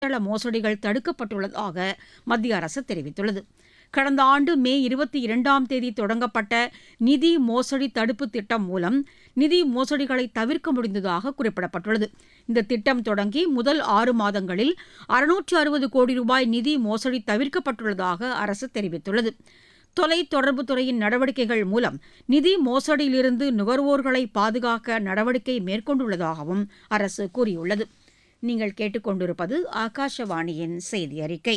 இணையதள மோசடிகள் தடுக்கப்பட்டுள்ளதாக மத்திய அரசு தெரிவித்துள்ளது கடந்த ஆண்டு மே இருபத்தி இரண்டாம் தேதி தொடங்கப்பட்ட நிதி மோசடி தடுப்பு திட்டம் மூலம் நிதி மோசடிகளை தவிர்க்க முடிந்ததாக குறிப்பிடப்பட்டுள்ளது இந்த திட்டம் தொடங்கி முதல் ஆறு மாதங்களில் அறுநூற்று அறுபது கோடி ரூபாய் நிதி மோசடி தவிர்க்கப்பட்டுள்ளதாக அரசு தெரிவித்துள்ளது தொலைத்தொடர்புத் துறையின் நடவடிக்கைகள் மூலம் நிதி மோசடியிலிருந்து நுகர்வோர்களை பாதுகாக்க நடவடிக்கை மேற்கொண்டுள்ளதாகவும் அரசு கூறியுள்ளது நீங்கள் கேட்டுக்கொண்டிருப்பது ஆகாஷவாணியின் செய்தி அறிக்கை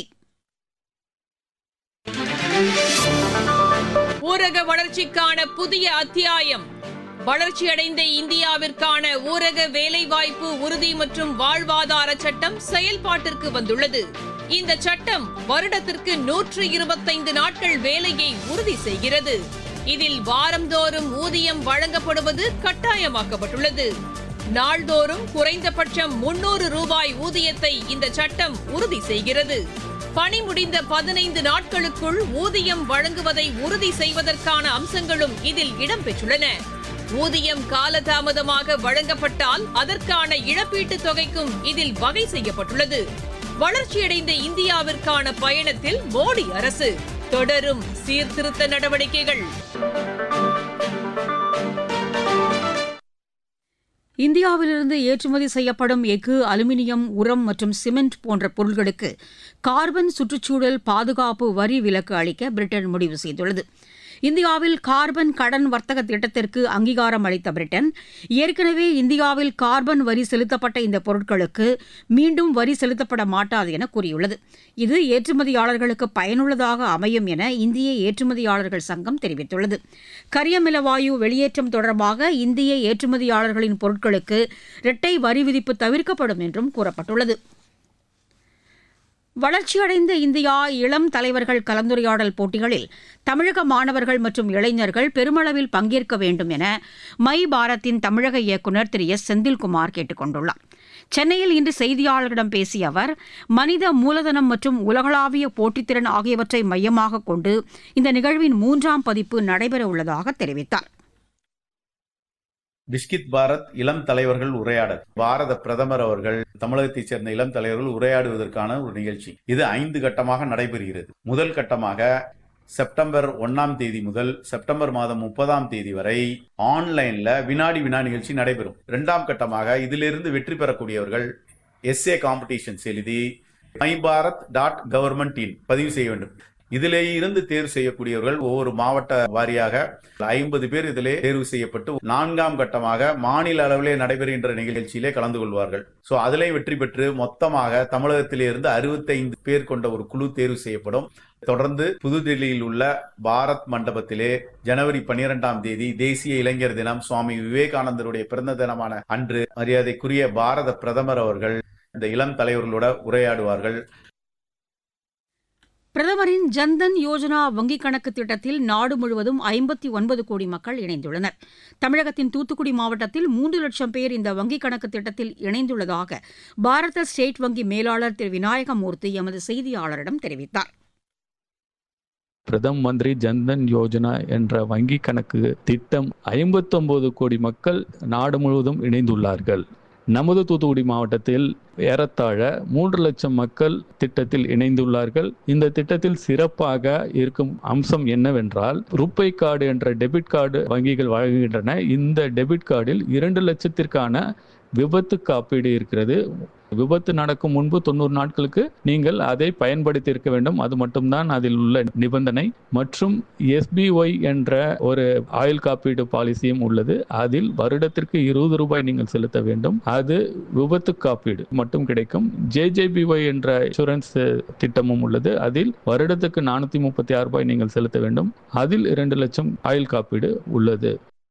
ஊரக வளர்ச்சிக்கான புதிய அத்தியாயம் வளர்ச்சியடைந்த இந்தியாவிற்கான ஊரக வேலைவாய்ப்பு உறுதி மற்றும் வாழ்வாதார சட்டம் செயல்பாட்டிற்கு வந்துள்ளது இந்த சட்டம் வருடத்திற்கு நூற்று இருபத்தைந்து நாட்கள் வேலையை உறுதி செய்கிறது இதில் வாரந்தோறும் ஊதியம் வழங்கப்படுவது கட்டாயமாக்கப்பட்டுள்ளது நாள்தோறும் குறைந்தபட்சம் முன்னூறு ரூபாய் ஊதியத்தை இந்த சட்டம் உறுதி செய்கிறது பணி முடிந்த பதினைந்து நாட்களுக்குள் ஊதியம் வழங்குவதை உறுதி செய்வதற்கான அம்சங்களும் இதில் இடம்பெற்றுள்ளன ஊதியம் காலதாமதமாக வழங்கப்பட்டால் அதற்கான இழப்பீட்டுத் தொகைக்கும் இதில் வகை செய்யப்பட்டுள்ளது வளர்ச்சியடைந்த இந்தியாவிற்கான பயணத்தில் மோடி அரசு தொடரும் சீர்திருத்த நடவடிக்கைகள் இந்தியாவிலிருந்து ஏற்றுமதி செய்யப்படும் எஃகு அலுமினியம் உரம் மற்றும் சிமெண்ட் போன்ற பொருட்களுக்கு கார்பன் சுற்றுச்சூழல் பாதுகாப்பு வரி விலக்கு அளிக்க பிரிட்டன் முடிவு செய்துள்ளது இந்தியாவில் கார்பன் கடன் வர்த்தக திட்டத்திற்கு அங்கீகாரம் அளித்த பிரிட்டன் ஏற்கனவே இந்தியாவில் கார்பன் வரி செலுத்தப்பட்ட இந்த பொருட்களுக்கு மீண்டும் வரி செலுத்தப்பட மாட்டாது என கூறியுள்ளது இது ஏற்றுமதியாளர்களுக்கு பயனுள்ளதாக அமையும் என இந்திய ஏற்றுமதியாளர்கள் சங்கம் தெரிவித்துள்ளது கரியமிலவாயு வெளியேற்றம் தொடர்பாக இந்திய ஏற்றுமதியாளர்களின் பொருட்களுக்கு இரட்டை வரி விதிப்பு தவிர்க்கப்படும் என்றும் கூறப்பட்டுள்ளது வளர்ச்சியடைந்த இந்தியா இளம் தலைவர்கள் கலந்துரையாடல் போட்டிகளில் தமிழக மாணவர்கள் மற்றும் இளைஞர்கள் பெருமளவில் பங்கேற்க வேண்டும் என மை பாரத்தின் தமிழக இயக்குநர் திரு எஸ் செந்தில்குமார் கேட்டுக் கொண்டுள்ளார் சென்னையில் இன்று செய்தியாளர்களிடம் பேசிய அவர் மனித மூலதனம் மற்றும் உலகளாவிய போட்டித்திறன் ஆகியவற்றை மையமாக கொண்டு இந்த நிகழ்வின் மூன்றாம் பதிப்பு நடைபெறவுள்ளதாக தெரிவித்தார் பிஸ்கித் பாரத் இளம் தலைவர்கள் உரையாடல் பாரத பிரதமர் அவர்கள் தமிழகத்தைச் சேர்ந்த இளம் தலைவர்கள் உரையாடுவதற்கான ஒரு நிகழ்ச்சி இது ஐந்து கட்டமாக நடைபெறுகிறது முதல் கட்டமாக செப்டம்பர் ஒன்னாம் தேதி முதல் செப்டம்பர் மாதம் முப்பதாம் தேதி வரை ஆன்லைன்ல வினாடி வினா நிகழ்ச்சி நடைபெறும் இரண்டாம் கட்டமாக இதிலிருந்து வெற்றி பெறக்கூடியவர்கள் எஸ்ஏ காம்படிஷன்ஸ் எழுதி my Bharat dot government in பதிவு செய்ய வேண்டும் இதிலே இருந்து தேர்வு செய்யக்கூடியவர்கள் ஒவ்வொரு மாவட்ட வாரியாக ஐம்பது பேர் இதிலே தேர்வு செய்யப்பட்டு நான்காம் கட்டமாக மாநில அளவிலே நடைபெறுகின்ற நிகழ்ச்சியிலே கலந்து கொள்வார்கள் சோ அதிலே வெற்றி பெற்று மொத்தமாக தமிழகத்திலே இருந்து அறுபத்தைந்து பேர் கொண்ட ஒரு குழு தேர்வு செய்யப்படும் தொடர்ந்து புதுதில்லியில் உள்ள பாரத் மண்டபத்திலே ஜனவரி பனிரெண்டாம் தேதி தேசிய இளைஞர் தினம் சுவாமி விவேகானந்தருடைய பிறந்த தினமான அன்று மரியாதைக்குரிய பாரத பிரதமர் அவர்கள் இந்த இளம் தலைவர்களோட உரையாடுவார்கள் பிரதமரின் ஜன்தன் யோஜனா வங்கிக் கணக்கு திட்டத்தில் நாடு முழுவதும் ஐம்பத்தி ஒன்பது கோடி மக்கள் இணைந்துள்ளனர் தமிழகத்தின் தூத்துக்குடி மாவட்டத்தில் மூன்று லட்சம் பேர் இந்த வங்கிக் கணக்கு திட்டத்தில் இணைந்துள்ளதாக பாரத ஸ்டேட் வங்கி மேலாளர் திரு விநாயகமூர்த்தி எமது செய்தியாளரிடம் தெரிவித்தார் பிரதம் மந்திரி ஜன்தன் யோஜனா என்ற வங்கி கணக்கு திட்டம் ஐம்பத்தொன்பது கோடி மக்கள் நாடு முழுவதும் இணைந்துள்ளார்கள் நமது தூத்துக்குடி மாவட்டத்தில் ஏறத்தாழ மூன்று லட்சம் மக்கள் திட்டத்தில் இணைந்துள்ளார்கள் இந்த திட்டத்தில் சிறப்பாக இருக்கும் அம்சம் என்னவென்றால் ருப்பை கார்டு என்ற டெபிட் கார்டு வங்கிகள் வழங்குகின்றன இந்த டெபிட் கார்டில் இரண்டு லட்சத்திற்கான விபத்து காப்பீடு இருக்கிறது விபத்து நடக்கும் முன்பு தொண்ணூறு நாட்களுக்கு நீங்கள் அதை பயன்படுத்தி இருக்க வேண்டும் அது மட்டும்தான் அதில் உள்ள நிபந்தனை மற்றும் எஸ்பிஒய் என்ற ஒரு ஆயுள் காப்பீடு பாலிசியும் உள்ளது அதில் வருடத்திற்கு இருபது ரூபாய் நீங்கள் செலுத்த வேண்டும் அது விபத்து காப்பீடு மட்டும் கிடைக்கும் ஜேஜேபிஒய் என்ற இன்சூரன்ஸ் திட்டமும் உள்ளது அதில் வருடத்துக்கு நானூத்தி முப்பத்தி ஆறு ரூபாய் நீங்கள் செலுத்த வேண்டும் அதில் இரண்டு லட்சம் ஆயுள் காப்பீடு உள்ளது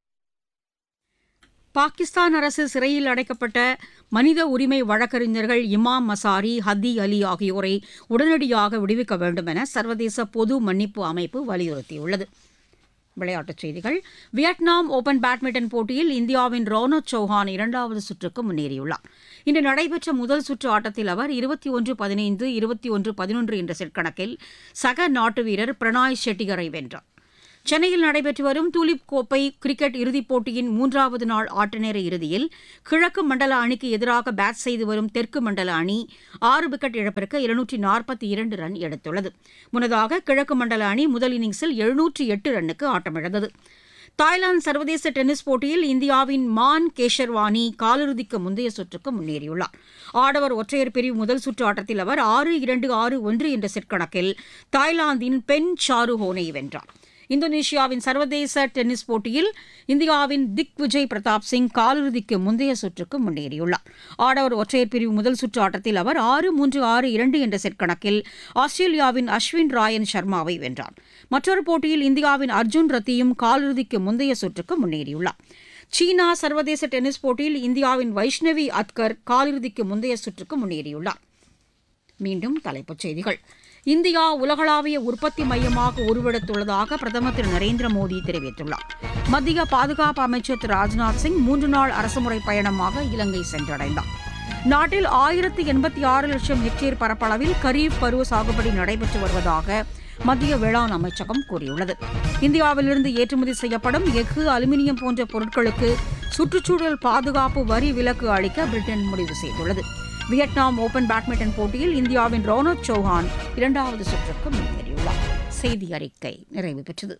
பாகிஸ்தான் அரசு சிறையில் அடைக்கப்பட்ட மனித உரிமை வழக்கறிஞர்கள் இமாம் மசாரி ஹத்தி அலி ஆகியோரை உடனடியாக விடுவிக்க வேண்டும் என சர்வதேச பொது மன்னிப்பு அமைப்பு வலியுறுத்தியுள்ளது விளையாட்டுச் செய்திகள் வியட்நாம் ஓபன் பேட்மிண்டன் போட்டியில் இந்தியாவின் ரோனத் சௌஹான் இரண்டாவது சுற்றுக்கு முன்னேறியுள்ளார் இன்று நடைபெற்ற முதல் சுற்று ஆட்டத்தில் அவர் இருபத்தி ஒன்று பதினைந்து இருபத்தி ஒன்று பதினொன்று என்ற செட் கணக்கில் சக நாட்டு வீரர் பிரணாய் ஷெட்டிகரை வென்றார் சென்னையில் நடைபெற்று வரும் தூலிப் கோப்பை கிரிக்கெட் இறுதிப் போட்டியின் மூன்றாவது நாள் ஆட்டநேர இறுதியில் கிழக்கு மண்டல அணிக்கு எதிராக பேட் செய்து வரும் தெற்கு மண்டல அணி ஆறு விக்கெட் இழப்பிற்கு இருநூற்றி நாற்பத்தி இரண்டு ரன் எடுத்துள்ளது முன்னதாக கிழக்கு மண்டல அணி முதல் இன்னிங்ஸில் எழுநூற்றி எட்டு ரன்னுக்கு ஆட்டமிழந்தது தாய்லாந்து சர்வதேச டென்னிஸ் போட்டியில் இந்தியாவின் மான் கேஷர்வானி காலிறுதிக்கு முந்தைய சுற்றுக்கு முன்னேறியுள்ளார் ஆடவர் ஒற்றையர் பிரிவு முதல் சுற்று ஆட்டத்தில் அவர் ஆறு இரண்டு ஆறு ஒன்று என்ற செட் கணக்கில் தாய்லாந்தின் பென் சாரு ஹோனை வென்றார் இந்தோனேஷியாவின் சர்வதேச டென்னிஸ் போட்டியில் இந்தியாவின் திக் விஜய் பிரதாப் சிங் காலிறுதிக்கு முந்தைய சுற்றுக்கு முன்னேறியுள்ளார் ஆடவர் ஒற்றையர் பிரிவு முதல் சுற்று ஆட்டத்தில் அவர் ஆறு மூன்று ஆறு இரண்டு என்ற செட் கணக்கில் ஆஸ்திரேலியாவின் அஸ்வின் ராயன் சர்மாவை வென்றார் மற்றொரு போட்டியில் இந்தியாவின் அர்ஜுன் ரத்தியும் காலிறுதிக்கு முந்தைய சுற்றுக்கு முன்னேறியுள்ளார் சீனா சர்வதேச டென்னிஸ் போட்டியில் இந்தியாவின் வைஷ்ணவி அத்கர் காலிறுதிக்கு முந்தைய சுற்றுக்கு முன்னேறியுள்ளார் மீண்டும் தலைப்புச் செய்திகள் இந்தியா உலகளாவிய உற்பத்தி மையமாக உருவெடுத்துள்ளதாக பிரதமர் திரு நரேந்திர மோடி தெரிவித்துள்ளார் மத்திய பாதுகாப்பு அமைச்சர் திரு ராஜ்நாத் சிங் மூன்று நாள் அரசுமுறை பயணமாக இலங்கை சென்றடைந்தார் நாட்டில் ஆயிரத்து எண்பத்தி ஆறு லட்சம் ஹெக்டேர் பரப்பளவில் கரீப் பருவ சாகுபடி நடைபெற்று வருவதாக மத்திய வேளாண் அமைச்சகம் கூறியுள்ளது இந்தியாவிலிருந்து ஏற்றுமதி செய்யப்படும் எஃகு அலுமினியம் போன்ற பொருட்களுக்கு சுற்றுச்சூழல் பாதுகாப்பு வரி விலக்கு அளிக்க பிரிட்டன் முடிவு செய்துள்ளது வியட்நாம் ஓபன் பேட்மிண்டன் போட்டியில் இந்தியாவின் ரோனத் சௌஹான் இரண்டாவது சுற்றுக்கு முன்னேறியுள்ளார் செய்தி அறிக்கை நிறைவு பெற்றது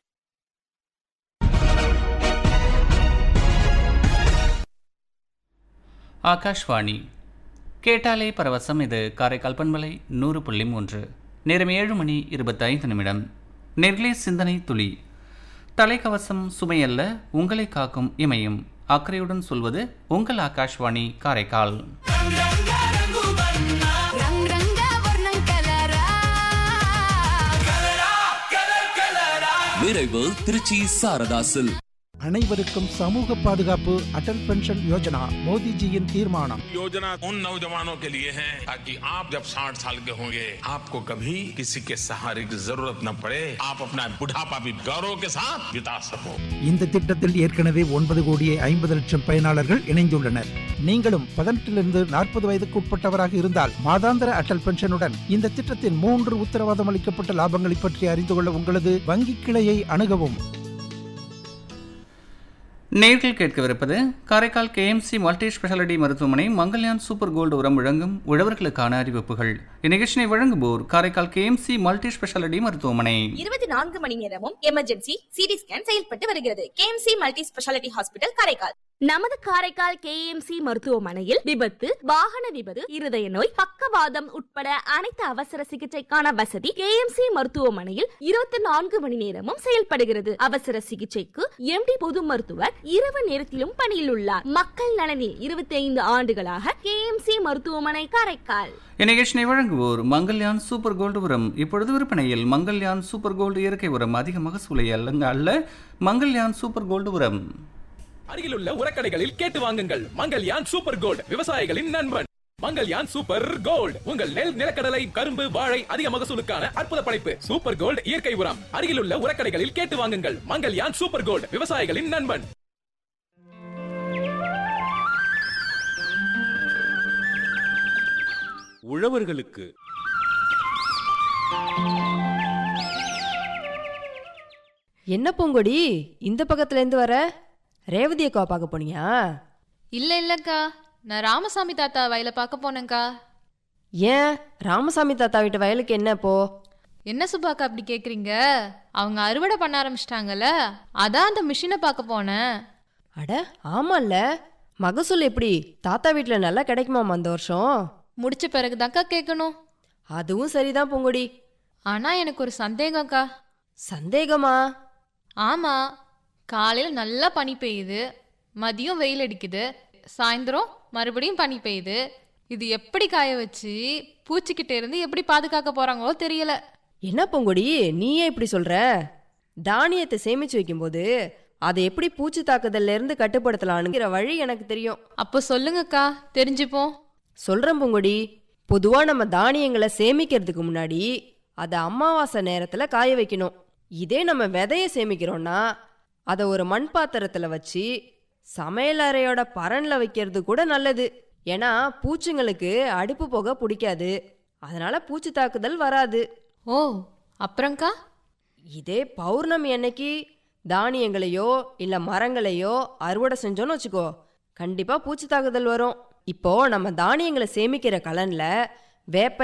ஆகாஷ்வாணி கேட்டாலே பரவசம் இது காரைக்கால் பண்பலை நூறு புள்ளி மூன்று நேரம் ஏழு மணி இருபத்தைந்து நிமிடம் நெர்லே சிந்தனை துளி தலைக்கவசம் சுமையல்ல உங்களை காக்கும் இமயம் அக்கறையுடன் சொல்வது உங்கள் ஆகாஷ்வாணி காரைக்கால் రంగ్ రంగ వర్ణం కలరా நிறைவு திருச்சி சாரதாசில் அனைவருக்கும் சமூக பாதுகாப்பு அடல் பென்ஷன் யோஜனா மோடிஜியின் தீர்மானம் योजना उन नौजवानों के लिए है ताकि आप जब 60 साल के होंगे आपको कभी किसी के सहारे की जरूरत न पड़े आप अपना बुढ़ापा भी गौरव के साथ बिता सको இந்த திட்டத்தில் ஏற்கனவே ஒன்பது கோடியே ஐம்பது லட்சம் பயனாளர்கள் இணைந்துள்ளனர் நீங்களும் பதினெட்டிலிருந்து நாற்பது வயதுக்கு உட்பட்டவராக இருந்தால் மாதாந்திர அடல் பென்ஷனுடன் இந்த திட்டத்தின் மூன்று உத்தரவாதம் அளிக்கப்பட்ட லாபங்களை பற்றி அறிந்து கொள்ள உங்களது வங்கி கிளையை அணுகவும் நேர்கள் கேட்கவிருப்பது காரைக்கால் கேஎம்சி மல்டி ஸ்பெஷாலிட்டி மருத்துவமனை மங்கல்யான் சூப்பர் கோல்டு உரம் வழங்கும் உழவர்களுக்கான அறிவிப்புகள் இந்நிகழ்ச்சியை வழங்குவோர் காரைக்கால் கேஎம்சி மல்டி ஸ்பெஷாலிட்டி மருத்துவமனை இருபத்தி நான்கு மணி நேரமும் எமர்ஜென்சி சிடி ஸ்கேன் செயல்பட்டு வருகிறது KMC multi speciality hospital Karaikal நமது காரைக்கால் கேஎம்சி மருத்துவமனையில் விபத்து வாகன விபத்து இருதய நோய் பக்கவாதம் உட்பட அனைத்து அவசர சிகிச்சைக்கான வசதி கேஎம்சி மருத்துவமனையில் இருபத்தி நான்கு மணி நேரமும் செயல்படுகிறது அவசர சிகிச்சைக்கு எம்டி பொது மருத்துவர் இரவு நேரத்திலும் பணியில் உள்ளார் மக்கள் நலனில் இருபத்தி ஐந்து ஆண்டுகளாக கேஎம்சி மருத்துவமனை காரைக்கால் இந்நிகழ்ச்சியை வழங்குவோர் மங்கல்யான் சூப்பர் கோல்டு உரம் இப்பொழுது விற்பனையில் மங்கல்யான் சூப்பர் கோல்டு இயற்கை உரம் அதிக மகசூலை அல்லங்க அல்ல மங்கல்யான் சூப்பர் கோல்டு உரம் அருகிலுள்ள உரக்கடைகளில் கேட்டு வாங்குங்கள் மங்கல்யான் சூப்பர் கோல்ட் விவசாயிகளின் நண்பன் மங்கல்யான் சூப்பர் கோல்ட் உங்கள் நெல் நிலக்கடலை கரும்பு வாழை அதிக மகசூலுக்கான அற்புத படைப்பு சூப்பர் கோல்ட் இயற்கை உரம் அருகிலுள்ள உரக்கடைகளில் கேட்டு வாங்குங்கள் மங்கல்யான் சூப்பர் கோல்ட் விவசாயிகளின் நண்பன் உழவர்களுக்கு என்ன பூங்கொடி இந்த பக்கத்துல இருந்து வர ரேவதி அக்கா பார்க்க போனியா இல்ல இல்லக்கா நான் ராமசாமி தாத்தா வயலை பார்க்க போனேங்க்கா ஏன் ராமசாமி தாத்தா வீட்டு வயலுக்கு என்ன இப்போ என்ன சுபாக்கா அப்படி கேக்குறீங்க அவங்க அறுவடை பண்ண ஆரம்பிச்சிட்டாங்கல்ல அதான் அந்த மிஷினை பார்க்க போனேன் அட ஆமால்ல மகசூல் எப்படி தாத்தா வீட்டில் நல்லா கிடைக்குமாமா அந்த வருஷம் முடிச்ச பிறகுதாக்கா கேட்கணும் அதுவும் சரிதான் பூங்கொடி ஆனா எனக்கு ஒரு சந்தேகம்க்கா சந்தேகமா ஆமா காலையில நல்லா பனி பெய்யுது மதியம் வெயில் அடிக்குது சாயந்தரம் மறுபடியும் பனி பெய்யுது இது எப்படி காய வச்சு பூச்சிக்கிட்ட இருந்து எப்படி பாதுகாக்க போறாங்களோ தெரியல என்ன பூங்கொடி நீயே இப்படி சொல்ற தானியத்தை சேமிச்சு வைக்கும்போது அதை எப்படி பூச்சி தாக்குதல்ல இருந்து கட்டுப்படுத்தலாம்ங்கிற வழி எனக்கு தெரியும் அப்போ சொல்லுங்கக்கா தெரிஞ்சுப்போம் சொல்றேன் பூங்கொடி பொதுவா நம்ம தானியங்களை சேமிக்கிறதுக்கு முன்னாடி அதை அமாவாசை நேரத்துல காய வைக்கணும் இதே நம்ம விதைய சேமிக்கிறோம்னா அதை ஒரு மண் பாத்திரத்துல வச்சு சமையலறையோட பரன்ல வைக்கிறது கூட நல்லது ஏன்னா பூச்சிங்களுக்கு அடுப்பு புகை பிடிக்காது அதனால பூச்சி தாக்குதல் வராது ஓ அப்புறம்க்கா இதே பௌர்ணமி அன்னைக்கு தானியங்களையோ இல்ல மரங்களையோ அறுவடை செஞ்சோன்னு வச்சுக்கோ கண்டிப்பா பூச்சி தாக்குதல் வரும் இப்போ நம்ம தானியங்களை சேமிக்கிற கலன்ல வேப்ப